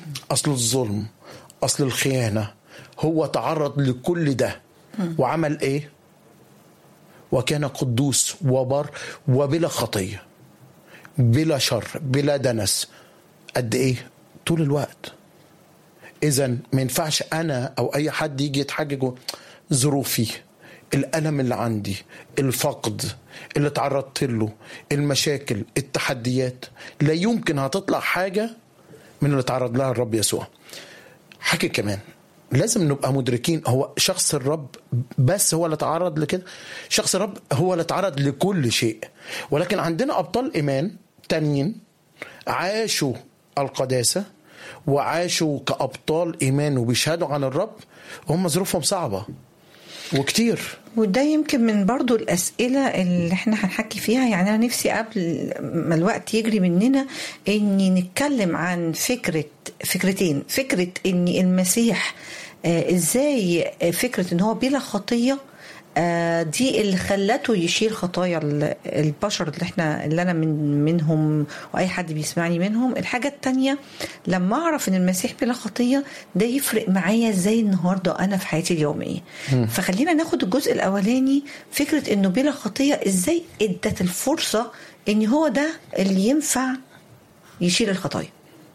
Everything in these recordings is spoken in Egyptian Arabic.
اصل الظلم اصل الخيانه هو تعرض لكل ده وعمل ايه وكان قدوس وبر وبلا خطيه بلا شر بلا دنس قد ايه طول الوقت اذا ما ينفعش انا او اي حد يجي يتحجج ظروفي الالم اللي عندي الفقد اللي تعرضت له المشاكل التحديات لا يمكن هتطلع حاجه من اللي تعرض لها الرب يسوع حاجه كمان لازم نبقى مدركين هو شخص الرب بس هو اللي تعرض لكده شخص الرب هو اللي تعرض لكل شيء ولكن عندنا ابطال ايمان تانيين عاشوا القداسه وعاشوا كابطال ايمان وبيشهدوا عن الرب هم ظروفهم صعبه وكتير وده يمكن من برضو الأسئلة اللي احنا هنحكي فيها يعني أنا نفسي قبل ما الوقت يجري مننا إني نتكلم عن فكرة فكرتين فكرة إن المسيح آه إزاي فكرة إن هو بلا خطية آه دي اللي خلته يشيل خطايا البشر اللي احنا اللي انا من منهم واي حد بيسمعني منهم الحاجه التانية لما اعرف ان المسيح بلا خطيه ده يفرق معايا ازاي النهارده انا في حياتي اليوميه م. فخلينا ناخد الجزء الاولاني فكره انه بلا خطيه ازاي ادت الفرصه ان هو ده اللي ينفع يشيل الخطايا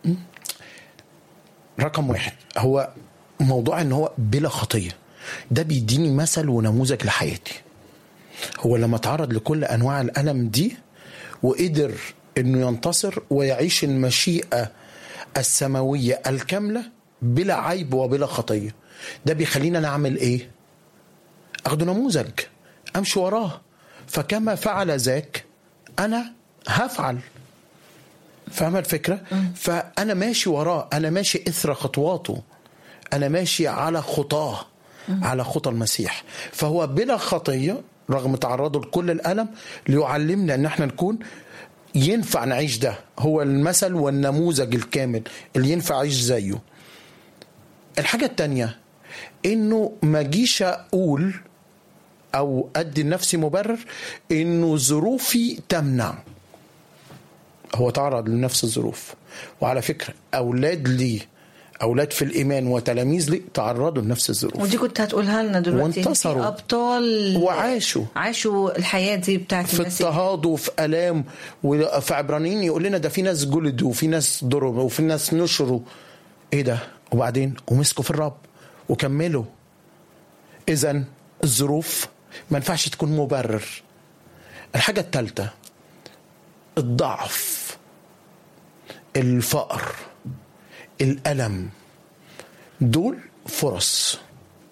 رقم واحد هو موضوع ان هو بلا خطيه ده بيديني مثل ونموذج لحياتي هو لما تعرض لكل انواع الالم دي وقدر انه ينتصر ويعيش المشيئه السماويه الكامله بلا عيب وبلا خطيه ده بيخلينا نعمل ايه اخده نموذج امشي وراه فكما فعل ذاك انا هفعل فاهمه الفكره فانا ماشي وراه انا ماشي اثر خطواته انا ماشي على خطاه على خطى المسيح فهو بلا خطية رغم تعرضه لكل الألم ليعلمنا أن احنا نكون ينفع نعيش ده هو المثل والنموذج الكامل اللي ينفع أعيش زيه الحاجة التانية انه ما جيش اقول او ادي لنفسي مبرر انه ظروفي تمنع هو تعرض لنفس الظروف وعلى فكرة اولاد ليه اولاد في الايمان وتلاميذ لي تعرضوا لنفس الظروف ودي كنت هتقولها لنا دلوقتي وانتصروا ابطال وعاشوا عاشوا الحياه دي بتاعت في اضطهاد وفي الام وفي عبرانيين يقول لنا ده في ناس جلدوا وفي ناس ضربوا وفي ناس نشروا ايه ده وبعدين ومسكوا في الرب وكملوا اذا الظروف ما ينفعش تكون مبرر الحاجه الثالثه الضعف الفقر الألم دول فرص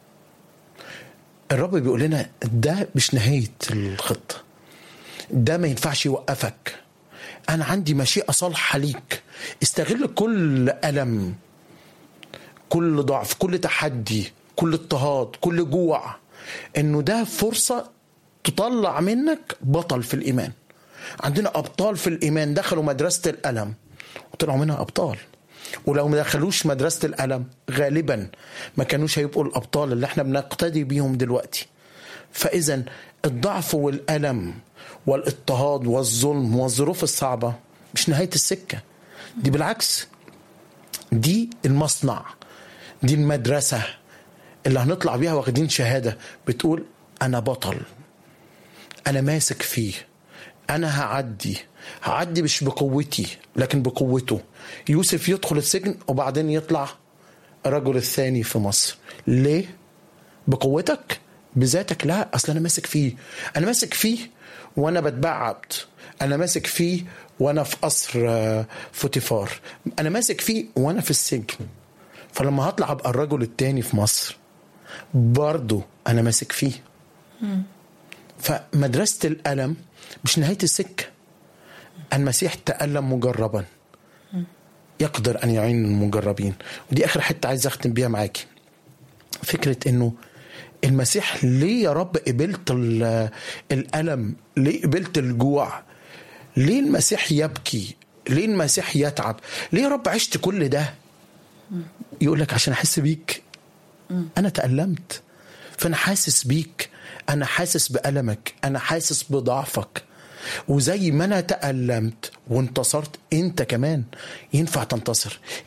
الرب بيقول لنا ده مش نهاية الخطة ده ما ينفعش يوقفك أنا عندي مشيئة صالحة ليك استغل كل ألم كل ضعف كل تحدي كل اضطهاد كل جوع انه ده فرصة تطلع منك بطل في الإيمان عندنا أبطال في الإيمان دخلوا مدرسة الألم وطلعوا منها أبطال ولو ما دخلوش مدرسة الألم غالبا ما كانوش هيبقوا الأبطال اللي احنا بنقتدي بيهم دلوقتي فإذا الضعف والألم والاضطهاد والظلم والظروف الصعبة مش نهاية السكة دي بالعكس دي المصنع دي المدرسة اللي هنطلع بيها واخدين شهادة بتقول أنا بطل أنا ماسك فيه أنا هعدي هعدي مش بقوتي لكن بقوته يوسف يدخل السجن وبعدين يطلع الرجل الثاني في مصر ليه بقوتك بذاتك لا اصل انا ماسك فيه انا ماسك فيه وانا بتباع عبد انا ماسك فيه وانا في قصر فوتيفار انا ماسك فيه وانا في السجن فلما هطلع ابقى الرجل الثاني في مصر برضه انا ماسك فيه فمدرسه الالم مش نهايه السكه المسيح تألم مجربا يقدر أن يعين المجربين ودي آخر حتة عايز أختم بيها معاكي فكرة أنه المسيح ليه يا رب قبلت الألم ليه قبلت الجوع ليه المسيح يبكي ليه المسيح يتعب ليه يا رب عشت كل ده يقول لك عشان أحس بيك أنا تألمت فأنا حاسس بيك أنا حاسس بألمك أنا حاسس بضعفك وزي ما انا تألمت وانتصرت انت كمان ينفع تنتصر